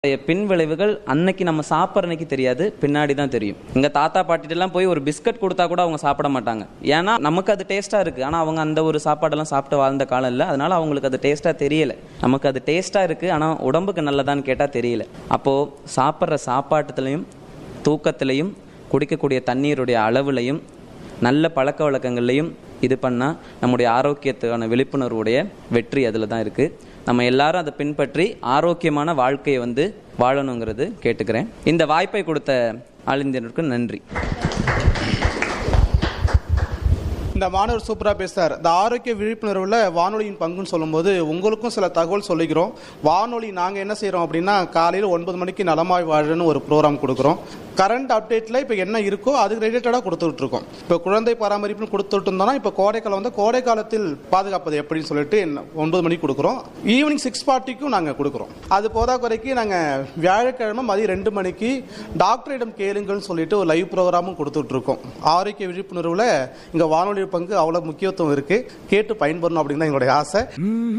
பின் விளைவுகள் அன்னைக்கு நம்ம சாப்பிட்ற அன்னைக்கு தெரியாது பின்னாடி தான் தெரியும் எங்க தாத்தா பாட்டிட்டெல்லாம் போய் ஒரு பிஸ்கட் கொடுத்தா கூட அவங்க சாப்பிட மாட்டாங்க ஏன்னா நமக்கு அது டேஸ்டா இருக்கு ஆனா அவங்க அந்த ஒரு சாப்பாடெல்லாம் சாப்பிட்டு வாழ்ந்த காலம் இல்லை அதனால அவங்களுக்கு அது டேஸ்டா தெரியல நமக்கு அது டேஸ்டா இருக்கு ஆனா உடம்புக்கு நல்லதான்னு கேட்டா தெரியல அப்போ சாப்பிட்ற சாப்பாட்டுலையும் தூக்கத்திலையும் குடிக்கக்கூடிய தண்ணீருடைய அளவுலையும் நல்ல பழக்க வழக்கங்கள்லையும் இது பண்ணால் நம்முடைய ஆரோக்கியத்துக்கான விழிப்புணர்வுடைய வெற்றி அதில் தான் இருக்குது நம்ம எல்லாரும் அதை பின்பற்றி ஆரோக்கியமான வாழ்க்கையை வந்து வாழணுங்கிறது கேட்டுக்கிறேன் இந்த வாய்ப்பை கொடுத்த ஆளிந்தியனுக்கு நன்றி இந்த மாணவர் சூப்பராக பேசுறார் இந்த ஆரோக்கிய விழிப்புணர்வில் வானொலியின் பங்குன்னு சொல்லும்போது உங்களுக்கும் சில தகவல் சொல்லிக்கிறோம் வானொலி நாங்கள் என்ன செய்கிறோம் அப்படின்னா காலையில் ஒன்பது மணிக்கு நலமாய் வாழன்னு ஒரு ப்ரோக்ராம் கொடுக்குறோம் கரண்ட் அப்டேட்டில் இப்போ என்ன இருக்கோ அதுக்கு ரிலேட்டடாக கொடுத்துட்டு இருக்கோம் இப்போ குழந்தை பராமரிப்புன்னு கொடுத்துட்டு இருந்தோம்னா இப்போ கோடைக்காலம் வந்து கோடை காலத்தில் பாதுகாப்பது எப்படின்னு சொல்லிட்டு என்ன- ஒன்பது மணிக்கு கொடுக்குறோம் ஈவினிங் சிக்ஸ் ஃபார்ட்டிக்கும் நாங்கள் கொடுக்குறோம் அது போதா குறைக்கு நாங்கள் வியாழக்கிழமை மதியம் ரெண்டு மணிக்கு டாக்டரிடம் கேளுங்கள்னு சொல்லிட்டு ஒரு லைவ் ப்ரோக்ராமும் கொடுத்துட்டு இருக்கோம் ஆரோக்கிய விழிப்புணர்வில் இங்கே வானொலி பங்கு அவ்வளோ முக்கியத்துவம் இருக்கு கேட்டு பயன்பெறணும் அப்படின்னு தான் எங்களுடைய ஆசை